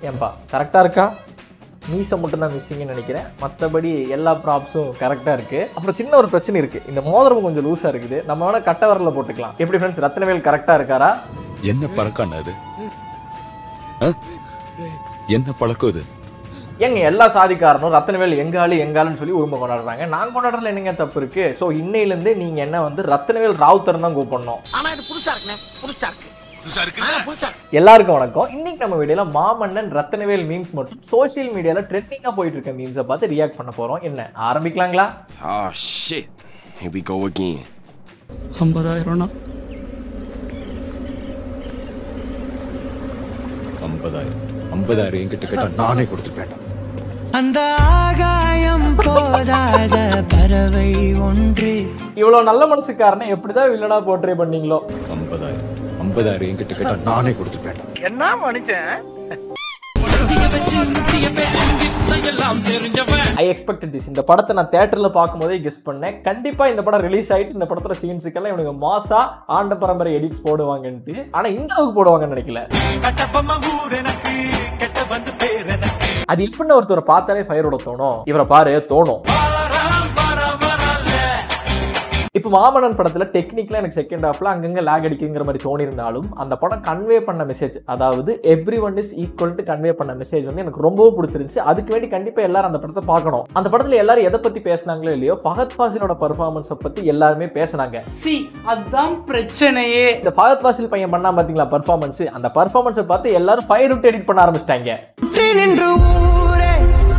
ஏன்பா கரெக்டாக இருக்கா மீசை மட்டும் தான் மிஸ்ஸிங்னு நினைக்கிறேன் மற்றபடி எல்லா ப்ராப்ஸும் கரெக்டாக இருக்குது அப்புறம் சின்ன ஒரு பிரச்சனை இருக்குது இந்த மோதிரம் கொஞ்சம் லூஸாக இருக்குது நம்ம வேணால் கட்ட வரல போட்டுக்கலாம் எப்படி ஃப்ரெண்ட்ஸ் ரத்னவேல் கரெக்டாக இருக்காரா என்ன பழக்கம் அது ஆ? என்ன பழக்கம் இது ஏங்க எல்லா சாதிக்காரனும் ரத்னவேல் எங்காளு எங்காளுன்னு சொல்லி உரிமை கொண்டாடுறாங்க நான் கொண்டாடுறதுல என்னங்க தப்பு இருக்கு ஸோ இன்னையிலேருந்து நீங்கள் என்ன வந்து ரத்னவேல் ராவுத்தர் தான் கூப்பிடணும் ஆனா இது புதுசா இருக்குண்ணே புதுசா இருக்கு புதுசா இருக்கு புதுசா இருக்கு எல்லாருக்கும் வணக்கம் இன்னைக்கு நம்ம வீடியோல மாமன்னன் ரத்னவேல் மீம்ஸ் மட்டும் சோஷியல் மீடியால ட்ரெண்டிங்கா போயிட்டு இருக்க மீம்ஸை பார்த்து ரியாக்ட் பண்ண போறோம் என்ன ஆரம்பிக்கலாங்களா Oh shit. Here we go again. ஐம்பதாயிரம்னா ஐம்பதாயிரம் ஐம்பதாயிரம் என்கிட்ட கேட்டா நானே கொடுத்துருப்பேன் அந்த ஆகாயம் போதாத பறவை ஒன்று இவ்வளவு நல்ல மனசுக்காரனை எப்படிதான் வில்லனா போர்ட்ரே பண்ணீங்களோ ஐம்பதாயிரம் ஐம்பதாயிரம் என்கிட்ட கேட்டா நானே கொடுத்துருப்பேன் என்ன மனுஷன் ஐ எக்ஸ்பெக்டட் திஸ் இந்த படத்தை நான் தேட்டர்ல பார்க்கும்போதே கெஸ் பண்ணேன் கண்டிப்பா இந்த படம் ரிலீஸ் ஆயிட்டு இந்த படத்தோட சீன்ஸுக்கெல்லாம் இவனுங்க மாசா ஆண்ட பரம்பரை எடிட்ஸ் போடுவாங்கன்ட்டு ஆனா இந்த அளவுக்கு போடுவாங்கன்னு நினைக்கல அது இப்படின்னு ஒருத்தரை பார்த்தாலே ஃபயரோட தோணும் இவரை பாரு தோணும் இப்போ மாமன்னன் படத்துல டெக்னிக்கலா எனக்கு செகண்ட் ஹாஃப்ல அங்கங்க லேக் அடிக்குங்கிற மாதிரி தோணியிருந்தாலும் அந்த படம் கன்வே பண்ண மெசேஜ் அதாவது everyone is equal to convey பண்ண மெசேஜ் வந்து எனக்கு ரொம்பவும் பிடிச்சிருந்துச்சு அதுக்கு வேண்டி கண்டிப்பா எல்லாரும் அந்த படத்தை பார்க்கணும் அந்த படத்துல எல்லாரும் எதை பத்தி பேசினாங்களோ இல்லையோ ஃபஹத் ஃபாசிலோட பர்ஃபார்மன்ஸை பத்தி எல்லாருமே பேசினாங்க சி அதான் பிரச்சனையே இந்த ஃபஹத் ஃபாசில் பையன் பண்ணா பாத்தீங்களா பர்ஃபார்மன்ஸ் அந்த பர்ஃபார்மன்ஸை பார்த்து எல்லாரும் ஃபயர் விட்டு எடிட் பண்ண ஆரம்பிச்சிட்டாங்க நின்று ஊரே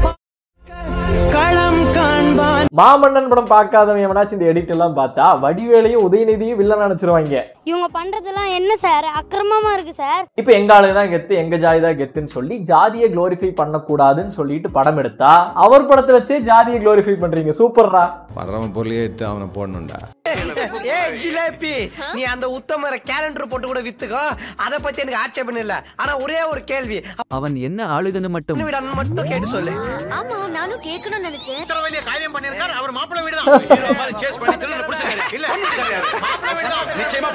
களம் காண்பான் மாமன்னன் படம் பார்க்காதவன் எவனாச்சும் இந்த எடிட் எல்லாம் பார்த்தா வடிவேலையும் உதயநிதியும் வில்லன் நினைச்சிருவாங்க இவங்க பண்றதெல்லாம் என்ன சார் அக்கிரமமா இருக்கு சார் இப்போ எங்க ஆளு தான் கெத்து எங்க ஜாதி தான் கெத்துன்னு சொல்லி ஜாதியை க்ளோரிஃபை பண்ணக்கூடாதுன்னு சொல்லிட்டு படம் எடுத்தா அவர் படத்தை வச்சே ஜாதியை க்ளோரிஃபை பண்றீங்க சூப்பர்ரா வர்றவன் பொருளையே எடுத்து அவனை போடணும்டா ஏ ஜிலேபி நீ அந்த உத்தமர கேலண்டர் போட்டு கூட வித்துக்கோ அத பத்தி எனக்கு ஆட்சேபம் இல்ல ஆனா ஒரே ஒரு கேள்வி அவன் என்ன ஆளுகன்னு மட்டும் வீடு மட்டும் கேட்டு சொல்லு ஆமா நானும் கேட்கணும்னு நினைச்சேன் வேண்டிய காரியம் பண்ணிருக்காரு அவர் மாப்பிள்ளை வீடு தான் சேஸ் பண்ணி திரும்ப புடிச்சாரு இல்ல மாப்பிள்ளை வீடு தான் நிச்சயமா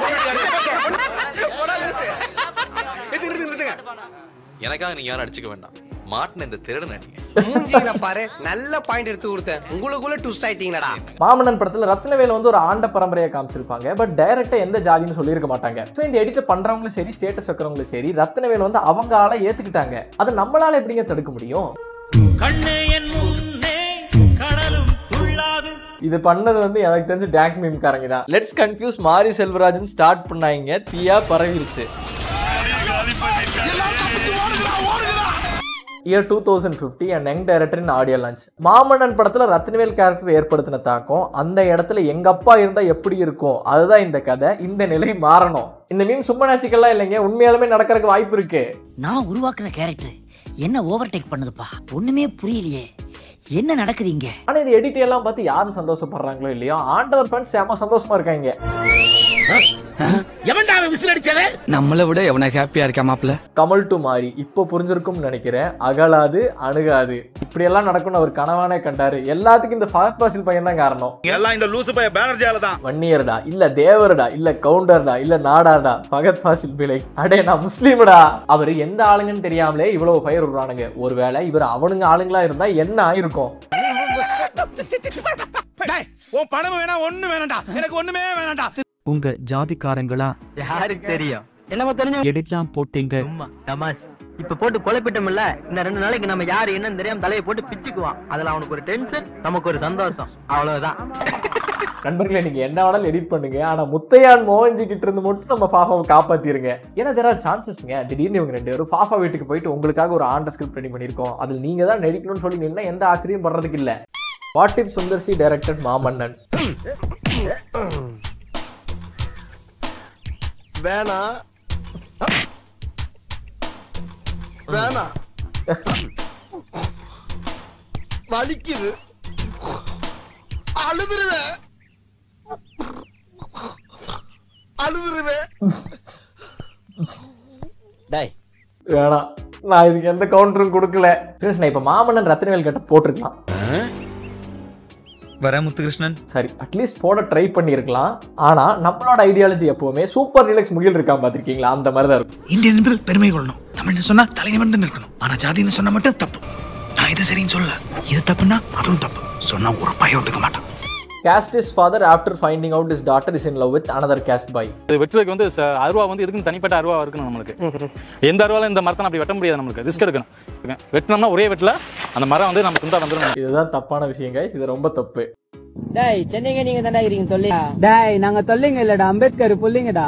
எனக்காக நீங்க யாரும் அடிச்சுக்க வேண்டாம் மாட்டின இந்த திருடன் அடிங்க மூஞ்சில பாரு நல்ல பாயிண்ட் எடுத்து கொடுத்தேன் உங்களுக்குள்ள ட்விஸ்ட் ஆயிட்டீங்களடா மாமன்னன் படத்துல ரத்னவேல் வந்து ஒரு ஆண்ட பரம்பரையை காமிச்சிருப்பாங்க பட் டைரக்டா எந்த ஜாதின்னு சொல்லியிருக்க மாட்டாங்க ஸோ இந்த எடிட்டர் பண்றவங்களும் சரி ஸ்டேட்டஸ் வைக்கிறவங்களும் சரி ரத்னவேல் வந்து அவங்க ஆளை ஏத்துக்கிட்டாங்க அதை நம்மளால எப்படிங்க தடுக்க முடியும் இது பண்ணது வந்து எனக்கு தெரிஞ்சு டேக் மீம்காரங்க தான் லெட்ஸ் கன்ஃபியூஸ் மாரி செல்வராஜன் ஸ்டார்ட் பண்ணாங்க தீயா பரவிருச்சு year two thousand fifty and young director in audio launch Maamannan படத்தில் ரத்னவேல் கேரக்டர் ஏற்படுத்தின தாக்கம் அந்த இடத்துல எங்க அப்பா இருந்தால் எப்படி இருக்கும் அதுதான் இந்த கதை இந்த நிலை மாறணும் இந்த மீன் சும்மா நாச்சிக்கெல்லாம் இல்லைங்க உண்மையாலுமே நடக்கிறதுக்கு வாய்ப்பு இருக்கு நான் உருவாக்குன கேரக்டர் என்ன ஓவர்டேக் பண்ணுதுப்பா ஒண்ணுமே புரியலையே என்ன நடக்குது இங்க ஆனால் இது எடிட் எல்லாம் பார்த்து யாரும் சந்தோஷப்படுறாங்களோ இல்லையோ ஆண்டவர் ஃபேன்ஸ் செம சந்தோஷமா இருக்காங்க எவன்டா அவன் விசில் அடிச்சது நம்மளை விட எவனை ஹாப்பியா இருக்கா மாப்பிள்ள கமல் டு மாறி இப்போ புரிஞ்சிருக்கும்னு நினைக்கிறேன் அகலாது அணுகாது இப்படியெல்லாம் நடக்கும்னு அவர் கனவானே கண்டாரு எல்லாத்துக்கும் இந்த ஃபஹத் பாசில் பையன் தான் காரணம் எல்லாம் இந்த லூசு பைய பேனர்ஜியால தான் வன்னியர்டா இல்ல தேவர்டா இல்ல கவுண்டர்டா இல்ல நாடாடா பகத் ஃபாசில் பிழை அடே நான் முஸ்லீம்டா அவர் எந்த ஆளுங்கன்னு தெரியாமலே இவ்வளவு ஃபயர் விடுறானுங்க ஒருவேளை இவர் அவனுங்க ஆளுங்களா இருந்தா என்ன ஆயிருக்கும் உன் பணம் வேணா ஒண்ணு வேணாம்டா எனக்கு ஒண்ணுமே வேணாம்டா உங்க ஜாதிக்காரங்களா யாருக்கு தெரியும் என்னமோ தெரிஞ்சு எடிட்லாம் போட்டீங்க சும்மா தமாஷ் இப்ப போட்டு குழப்பிட்டோம்ல இந்த ரெண்டு நாளைக்கு நம்ம யாரு என்னன்னு தெரியாம தலையை போட்டு பிச்சுக்குவான் அதுல அவனுக்கு ஒரு டென்ஷன் நமக்கு ஒரு சந்தோஷம் அவ்வளவுதான் நண்பர்களே நீங்க என்ன வேணாலும் எடிட் பண்ணுங்க ஆனா முத்தையான் மோகன்ஜி கிட்ட இருந்து மட்டும் நம்ம ஃபாஃபாவை காப்பாத்திருங்க ஏன்னா தெர் ஆர் சான்சஸ்ங்க திடீர்னு இவங்க ரெண்டு பேரும் ஃபாஃபா வீட்டுக்கு போயிட்டு உங்களுக்காக ஒரு ஆண்ட ஸ்கிரிப்ட் ரெடி பண்ணியிருக்கோம் அதில் நீங்க தான் நடிக்கணும்னு சொல்லி நின்னா எந்த ஆச்சரியம் படுறதுக்கு இல்ல what if Sundar C directed Maamannan வேணா வேணா வலிக்குது அழுதுருவேன் அழுதுருவேன் வேணாம் நான் இதுக்கு எந்த கவுண்டரும் கொடுக்கல Friends, நான் இப்ப மாமன்னன் ரத்னவேல் கிட்ட போட்டிருக்கலாம் வர முத்துகிருஷ்ணன் சரி அட்லீஸ்ட் போட ட்ரை பண்ணியிருக்கலாம் ஆனா நம்மளோட ஐடியாலஜி எப்பவுமே சூப்பர் ரிலாக்ஸ் முகில் இருக்கான் பார்த்திருக்கீங்களா அந்த மாதிரி தான் இருக்கும் இந்தியன் என்பது பெருமை கொள்ளணும் தமிழ்னு சொன்னா தலை நிமிர்ந்து இருக்கணும் ஆனா ஜாதின்னு சொன்னா மட்டும் தப்பு நான் இது சரின்னு சொல்லல இது தப்புன்னா அதுவும் தப்பு சொன்னா ஒரு பயம் ஒத்துக்க மாட்டான் caste is father after finding out is daughter is in love with another caste boy இது வெட்டுறதுக்கு வந்து ச- அருவா வந்து எதுக்கும் தனிப்பட்ட அருவா இருக்கணும் நம்மளுக்கு எந்த அருவாலும் இந்த மரத்தை அப்படி வெட்ட முடியாது நம்மளுக்கு ரிஸ்க் எடுக்கணும் வெட்டினோம்னா ஒரே வெட்டில் அந்த மரம் வந்து நம்ம துண்டா வந்துடும் இதுதான் தப்பான விஷயங்க இது ரொம்ப தப்பு டேய் சென்னைங்க நீங்க தானே இருக்கீங்க தொல்லையா டேய் நாங்க தொல்லைங்க இல்லடா அம்பேத்கர் புள்ளிங்கடா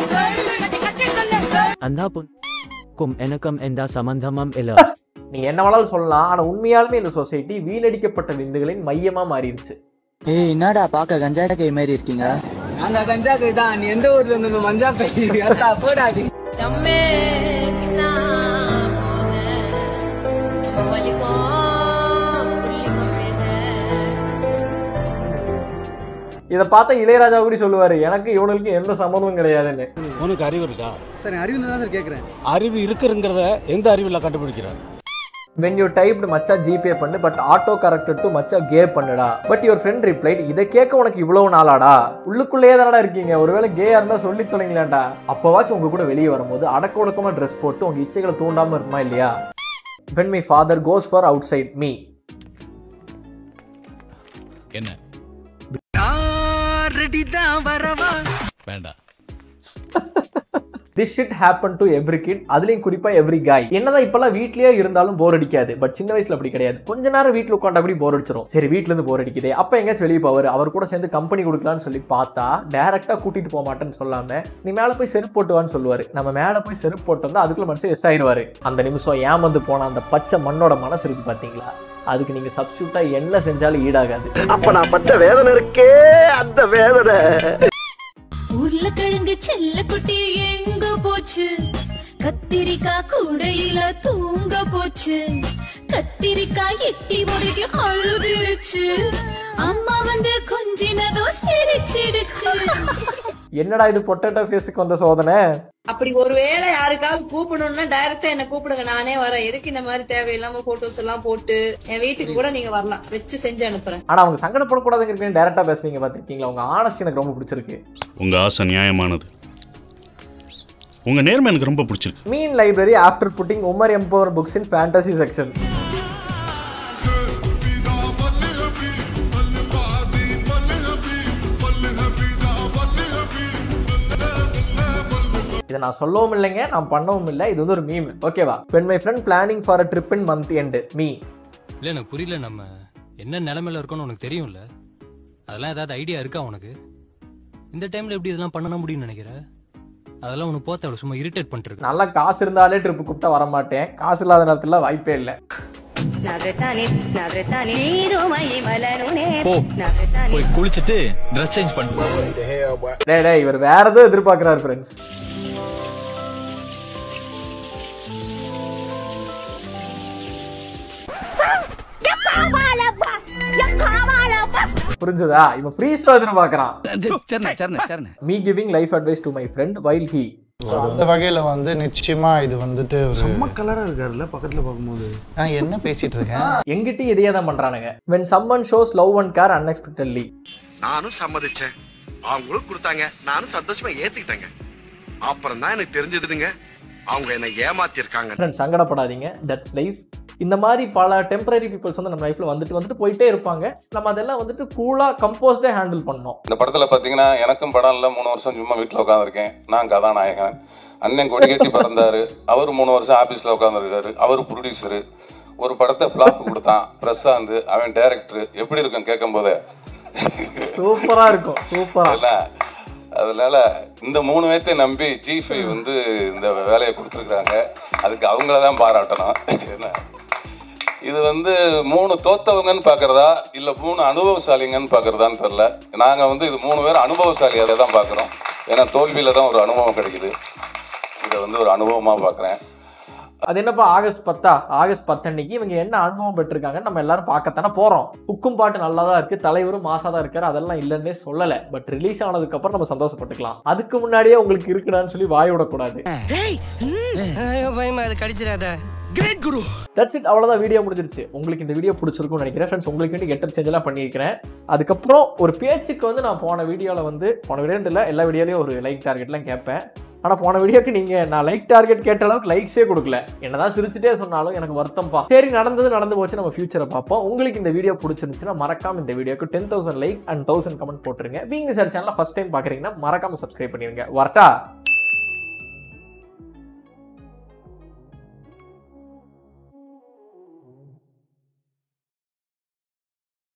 அண்ணா பொண்ணுக்கும் எனக்கும் எந்த சம்பந்தமும் இல்ல நீங்க என்ன வேணாலும் சொல்லலாம் ஆனா உண்மையாலுமே இந்த சொசைட்டி வீணடிக்கப்பட்ட விந்துகளின் மையமா மாறிடுச்சு ஏய் என்னடா பாக்க கஞ்சா கை மாதிரி இருக்கீங்க நாங்க கஞ்சா கை தான் நீ எந்த ஊர்ல இருந்து மஞ்சா கை போடா இதை பார்த்தா இளையராஜா கூட சொல்லுவாரு எனக்கு இவனுக்கு எந்த சம்மந்தமும் கிடையாதுன்னு உனக்கு அறிவு இருக்கா சரி அறிவு தான் சார் கேக்குறேன் அறிவு இருக்குங்கிறத எந்த அறிவில் கண்டுபிடிக்கிற வென் யூ டைப்டு மச்சா ஜிபே பண்ணு பட் ஆட்டோ கரெக்டட் டு மச்சா கே பண்ணுடா பட் யுவர் ஃப்ரெண்ட் ரிப்ளைட் இதை கேட்க உனக்கு இவ்வளவு நாளாடா உள்ளுக்குள்ளேயே தானடா இருக்கீங்க ஒருவேளை கேயா இருந்தா சொல்லி தொலைங்களாண்டா அப்போவாச்சும் உங்க கூட வெளியே வரும்போது அடக்க ஒடுக்கமா ட்ரெஸ் போட்டு உங்க இச்சைகளை தூண்டாம இருக்குமா இல்லையா when my father goes for outside me என்ன ரெடி தான் வரவா வேண்டாம் this shit happen to every kid அதுலயும் குறிப்பா எவ்ரி காய் என்னதான் இப்பெல்லாம் வீட்லயே இருந்தாலும் போர் அடிக்காது பட் சின்ன வயசுல அப்படி கிடையாது கொஞ்ச நேரம் வீட்ல உட்காந்தா கூட போர் அடிச்சிரும் சரி வீட்ல இருந்து போர் அடிக்குதே அப்ப எங்கேயாச்சும் வெளியே போவாரு அவர் கூட சேர்ந்து கம்பெனி கொடுக்கலாம்னு சொல்லி பார்த்தா டைரக்டா கூட்டிட்டு போக மாட்டேன்னு சொல்லாம நீ மேல போய் செருப்பு போட்டுவான்னு சொல்லுவாரு நம்ம மேல போய் செருப்பு போட்டு வந்தா அதுக்குள்ள மனசு எஸ் ஆயிருவாரு அந்த நிமிஷம் ஏமாந்து போன அந்த பச்சை மண்ணோட மனசு இருக்கு பாத்தீங்களா அதுக்கு நீங்க சப்ஸ்டியூட்டா என்ன செஞ்சாலும் ஈடாகாது அப்ப நான் பட்ட வேதனை இருக்கே அந்த வேதனை உருளைக்கிழங்கு செல்ல குட்டி எங்க போச்சு கத்திரிக்காய் கூடையில தூங்க போச்சு கத்திரிக்காய் எட்டி முறைக்கு அழுதுருச்சு அம்மா வந்து கொஞ்சினதோ சிரிச்சிடுச்சு என்னடா இது பொட்டேட்டோ ஃபேஸுக்கு வந்த சோதனை அப்படி ஒருவேளை யாருக்காவது கூப்பிடணும்னா டைரக்டா என்ன கூப்பிடுங்க நானே வரேன் எதுக்கு இந்த மாதிரி தேவையில்லாம போட்டோஸ் எல்லாம் போட்டு என் வீட்டுக்கு கூட நீங்க வரலாம் வச்சு செஞ்சு அனுப்புறேன் ஆனா அவங்க சங்கடப்படக்கூடாதுங்கிறதுக்கு டேரக்டா பேசுறீங்க பாத்திருக்கீங்களா உங்க ஆனஸ்ட் எனக்கு ரொம்ப பிடிச்சிருக்கு உங்க ஆசை நியாயமானது உங்க நேர்மை எனக்கு ரொம்ப பிடிச்சிருக்கு mean library after putting Umar empower books in fantasy section இதை நான் சொல்லவும் இல்லைங்க நான் பண்ணவும் இல்லை இது வந்து ஒரு மீம் ஓகேவா when my friend planning for a trip in month end me இல்ல எனக்கு புரியல நம்ம என்ன நிலைமையில இருக்கோம்னு உனக்கு தெரியும்ல அதெல்லாம் ஏதாவது ஐடியா இருக்கா உனக்கு இந்த டைம்ல எப்படி இதெல்லாம் பண்ண முடியும்னு நினைக்கிற அதெல்லாம் உனக்கு போத்த அவ்வளவு சும்மா இரிட்டேட் பண்ணிட்டு இருக்கு நல்லா காசு இருந்தாலே ட்ரிப் கூப்பிட்டா வர மாட்டேன் காசு இல்லாத நேரத்துல வாய்ப்பே இல்லை போ போய் குளிச்சிட்டு ட்ரெஸ் சேஞ்ச் பண்ணு டேய் டேய் இவர் வேற ஏதோ எதிர்பார்க்கிறாரு ஃப்ரெண்ட்ஸ் புரிஞ்சதா இவன் ஃப்ரீ ஸ்டோ எதிர்பார்க்கறான் சரிண்ணே சரிண்ணே சரிண்ணே me giving life advice to my friend while he அந்த வகையில வந்து நிச்சயமா இது வந்துட்டு ஒரு செம்ம கலரா இருக்காருல்ல பக்கத்துல பார்க்கும்போது நான் என்ன பேசிட்டு இருக்கேன் எங்கிட்டயும் இதையே தான் பண்றானுங்க when someone shows love and care unexpectedly நானும் சம்மதிச்சேன் அவங்களும் கொடுத்தாங்க நானும் சந்தோஷமா ஏத்துக்கிட்டேங்க அப்புறம் தான் எனக்கு தெரிஞ்சதுங்க அவங்க என்ன ஏமாத்தி இருக்காங்க ஃப்ரெண்ட்ஸ் சங்கடப்படாதீங்க தட்ஸ் லைஃப் இந்த மாதிரி பல டெம்பரரி பீப்புள்ஸ் வந்து நம்ம லைஃப்ல வந்துட்டு வந்துட்டு போயிட்டே இருப்பாங்க நம்ம அதெல்லாம் வந்துட்டு கூலா கம்போஸ்டே ஹேண்டில் பண்ணோம் இந்த படத்துல பாத்தீங்கன்னா எனக்கும் படம் இல்ல மூணு வருஷம் சும்மா வீட்டுல உட்காந்துருக்கேன் நான் கதாநாயகன் அண்ணன் கொடி கட்டி பிறந்தாரு அவர் மூணு வருஷம் ஆபீஸ்ல உட்காந்துருக்காரு அவர் ப்ரொடியூசரு ஒரு படத்தை பிளாப் கொடுத்தான் பிரசாந்த் அவன் டைரக்டர் எப்படி இருக்கும் கேட்கும் போதே சூப்பரா இருக்கும் சூப்பரா இல்ல அதனால இந்த மூணு பேர்த்தையும் நம்பி சீஃப் வந்து இந்த வேலையை கொடுத்துருக்காங்க அதுக்கு அவங்கள தான் பாராட்டணும் என்ன இது வந்து மூணு தோத்தவங்கன்னு பார்க்கறதா இல்ல மூணு அனுபவசாலிங்கன்னு பார்க்கறதான்னு தெரியல நாங்க வந்து இது மூணு பேர் அனுபவசாலியாக தான் பார்க்குறோம் ஏன்னா தோல்வியில தான் ஒரு அனுபவம் கிடைக்குது இதை வந்து ஒரு அனுபவமா பார்க்குறேன் அது என்னப்பா ஆகஸ்ட் பத்தா ஆகஸ்ட் பத்தன்னைக்கு இவங்க என்ன அனுபவம் பெற்றிருக்காங்கன்னு நம்ம எல்லாரும் பார்க்கத்தானே போறோம் உக்கும் பாட்டு நல்லா தான் இருக்கு தலைவரும் மாசா தான் இருக்காரு அதெல்லாம் இல்லைன்னே சொல்லல பட் ரிலீஸ் ஆனதுக்கு அப்புறம் நம்ம சந்தோஷப்பட்டுக்கலாம் அதுக்கு முன்னாடியே உங்களுக்கு இருக்குடான்னு சொல்லி வாய் விடக்கூடாது ஐயோ பயமா அது கடிச்சிடாத கிரேட் குரு தட்ஸ் இட் அவ்வளோதான் வீடியோ முடிஞ்சிருச்சு உங்களுக்கு இந்த வீடியோ பிடிச்சிருக்கும்னு நினைக்கிறேன் ஃப்ரெண்ட்ஸ் உங்களுக்கு வேண்டி கெட்டப் சேஞ்ச் எல்லாம் பண்ணியிருக்கிறேன் அதுக்கப்புறம் ஒரு பேச்சுக்கு வந்து நான் போன வீடியோவில் வந்து போன வீடியோ இல்லை எல்லா வீடியோலையும் ஒரு லைக் டார்கெட்லாம் கேட்பேன் ஆனால் போன வீடியோக்கு நீங்கள் நான் லைக் டார்கெட் கேட்ட அளவுக்கு லைக்ஸே கொடுக்கல என்னதான் சிரிச்சுட்டே சொன்னாலும் எனக்கு வருத்தம்ப்பா சரி நடந்தது நடந்து போச்சு நம்ம ஃபியூச்சரை பார்ப்போம் உங்களுக்கு இந்த வீடியோ பிடிச்சிருந்துச்சுன்னா மறக்காம இந்த வீடியோக்கு ten thousand like and thousand comment போட்டுருங்க வீங்க சார் சேனலில் ஃபஸ்ட் டைம் பார்க்குறீங்கன்னா மறக்காம சப்ஸ்கிரைப் பண்ணிருங்க வரட்டா